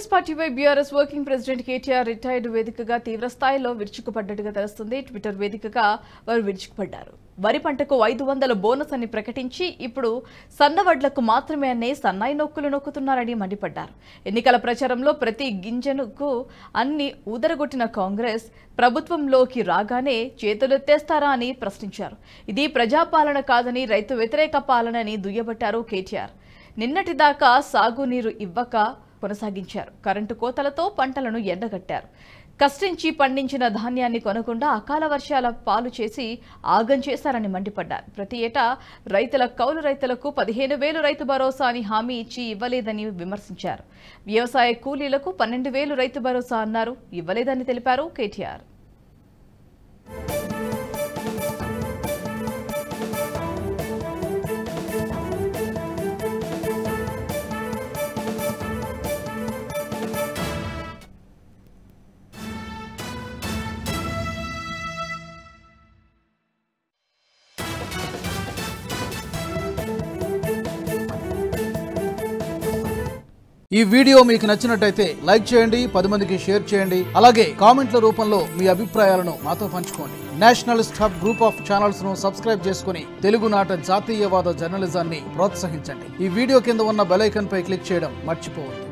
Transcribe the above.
కాంగ్రెస్ పార్టీపై BRS working president KTR రిటైర్డ్ వేదికగా తీవ్ర స్థాయిలో విరుచుకుపడ్డట్టుగా తెలుస్తుంది ట్విట్టర్ వేదికగా వారు విరుచుకుపడ్డారు వరి పంటకు ఐదు వందల బోనస్ అని ప్రకటించి ఇప్పుడు సన్నవడ్లకు మాత్రమే అనే సన్నాయి నొక్కులు నొక్కుతున్నారని మండిపడ్డారు ఎన్నికల ప్రచారంలో ప్రతి గింజనుకు అన్ని ఊదరగొట్టిన కాంగ్రెస్ ప్రభుత్వంలోకి రాగానే చేతులెత్తేస్తారా అని ప్రశ్నించారు ఇది ప్రజాపాలన కాదని రైతు వ్యతిరేక పాలనని దుయ్యబట్టారు కేటీఆర్ నిన్నటిదాకా సాగునీరు ఇవ్వక కొనసాగించారు కరెంటు కోతలతో పంటలను ఎండగట్టారు కష్టించి పండించిన ధాన్యాన్ని కొనకుండా అకాల వర్షాల పాలు చేసి ఆగం చేశారని మండిపడ్డారు ప్రతి ఏటా రైతుల కౌలు రైతులకు పదిహేను వేలు రైతు భరోసా అని హామీ ఇచ్చి ఇవ్వలేదని విమర్శించారు వ్యవసాయ కూలీలకు పన్నెండు వేలు రైతు భరోసా అన్నారు ఇవ్వలేదని తెలిపారు కేటీఆర్ ఈ వీడియో మీకు నచ్చినట్టయితే లైక్ చేయండి పది మందికి షేర్ చేయండి అలాగే కామెంట్ల రూపంలో మీ అభిప్రాయాలను మాతో పంచుకోండి nationalist hub group of channels ను సబ్స్క్రైబ్ చేసుకుని తెలుగునాట జాతీయవాద జర్నలిజాన్ని ప్రోత్సహించండి ఈ వీడియో కింద ఉన్న బెల్ ఐకాన్ పై క్లిక్ చేయడం మర్చిపోవద్దు